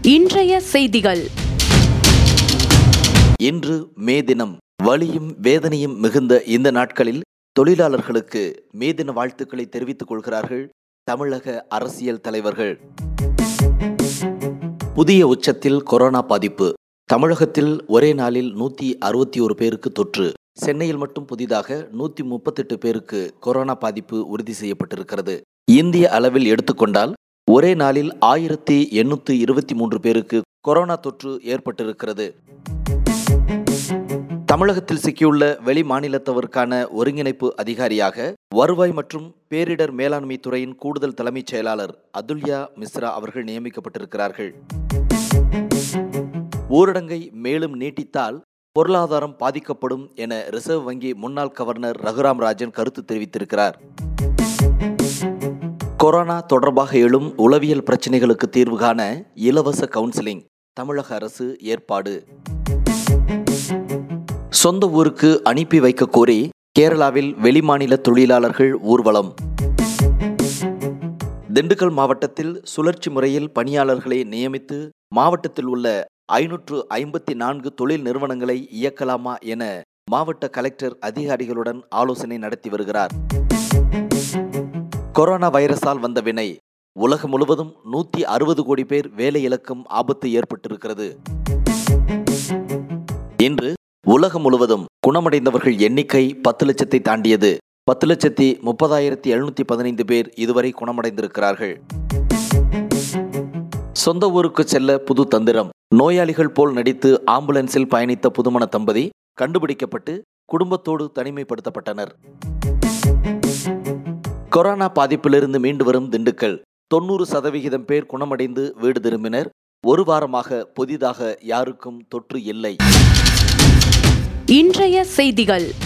இன்றைய செய்திகள் இன்று மே தினம் வலியும் வேதனையும் மிகுந்த இந்த நாட்களில் தொழிலாளர்களுக்கு மே தின வாழ்த்துக்களை தெரிவித்துக் கொள்கிறார்கள் தமிழக அரசியல் தலைவர்கள் புதிய உச்சத்தில் கொரோனா பாதிப்பு தமிழகத்தில் ஒரே நாளில் நூற்றி அறுபத்தி ஒரு பேருக்கு தொற்று சென்னையில் மட்டும் புதிதாக நூற்றி முப்பத்தெட்டு பேருக்கு கொரோனா பாதிப்பு உறுதி செய்யப்பட்டிருக்கிறது இந்திய அளவில் எடுத்துக்கொண்டால் ஒரே நாளில் ஆயிரத்தி எண்ணூற்றி இருபத்தி மூன்று பேருக்கு கொரோனா தொற்று ஏற்பட்டிருக்கிறது தமிழகத்தில் சிக்கியுள்ள வெளி மாநிலத்தவருக்கான ஒருங்கிணைப்பு அதிகாரியாக வருவாய் மற்றும் பேரிடர் மேலாண்மை துறையின் கூடுதல் தலைமைச் செயலாளர் அதுல்யா மிஸ்ரா அவர்கள் நியமிக்கப்பட்டிருக்கிறார்கள் ஊரடங்கை மேலும் நீட்டித்தால் பொருளாதாரம் பாதிக்கப்படும் என ரிசர்வ் வங்கி முன்னாள் கவர்னர் ரகுராம் ராஜன் கருத்து தெரிவித்திருக்கிறார் கொரோனா தொடர்பாக எழும் உளவியல் பிரச்சனைகளுக்கு தீர்வு காண இலவச கவுன்சிலிங் தமிழக அரசு ஏற்பாடு சொந்த ஊருக்கு அனுப்பி வைக்க கோரி கேரளாவில் வெளிமாநில தொழிலாளர்கள் ஊர்வலம் திண்டுக்கல் மாவட்டத்தில் சுழற்சி முறையில் பணியாளர்களை நியமித்து மாவட்டத்தில் உள்ள ஐநூற்று ஐம்பத்தி நான்கு தொழில் நிறுவனங்களை இயக்கலாமா என மாவட்ட கலெக்டர் அதிகாரிகளுடன் ஆலோசனை நடத்தி வருகிறார் கொரோனா வைரஸால் வந்த வினை உலகம் முழுவதும் நூற்றி அறுபது கோடி பேர் வேலை இழக்கும் ஆபத்து ஏற்பட்டிருக்கிறது இன்று உலகம் முழுவதும் குணமடைந்தவர்கள் எண்ணிக்கை பத்து லட்சத்தை தாண்டியது பத்து லட்சத்தி முப்பதாயிரத்தி எழுநூத்தி பதினைந்து பேர் இதுவரை குணமடைந்திருக்கிறார்கள் சொந்த ஊருக்கு செல்ல புது தந்திரம் நோயாளிகள் போல் நடித்து ஆம்புலன்ஸில் பயணித்த புதுமண தம்பதி கண்டுபிடிக்கப்பட்டு குடும்பத்தோடு தனிமைப்படுத்தப்பட்டனர் கொரோனா பாதிப்பிலிருந்து மீண்டு வரும் திண்டுக்கல் தொண்ணூறு சதவிகிதம் பேர் குணமடைந்து வீடு திரும்பினர் ஒரு வாரமாக புதிதாக யாருக்கும் தொற்று இல்லை இன்றைய செய்திகள்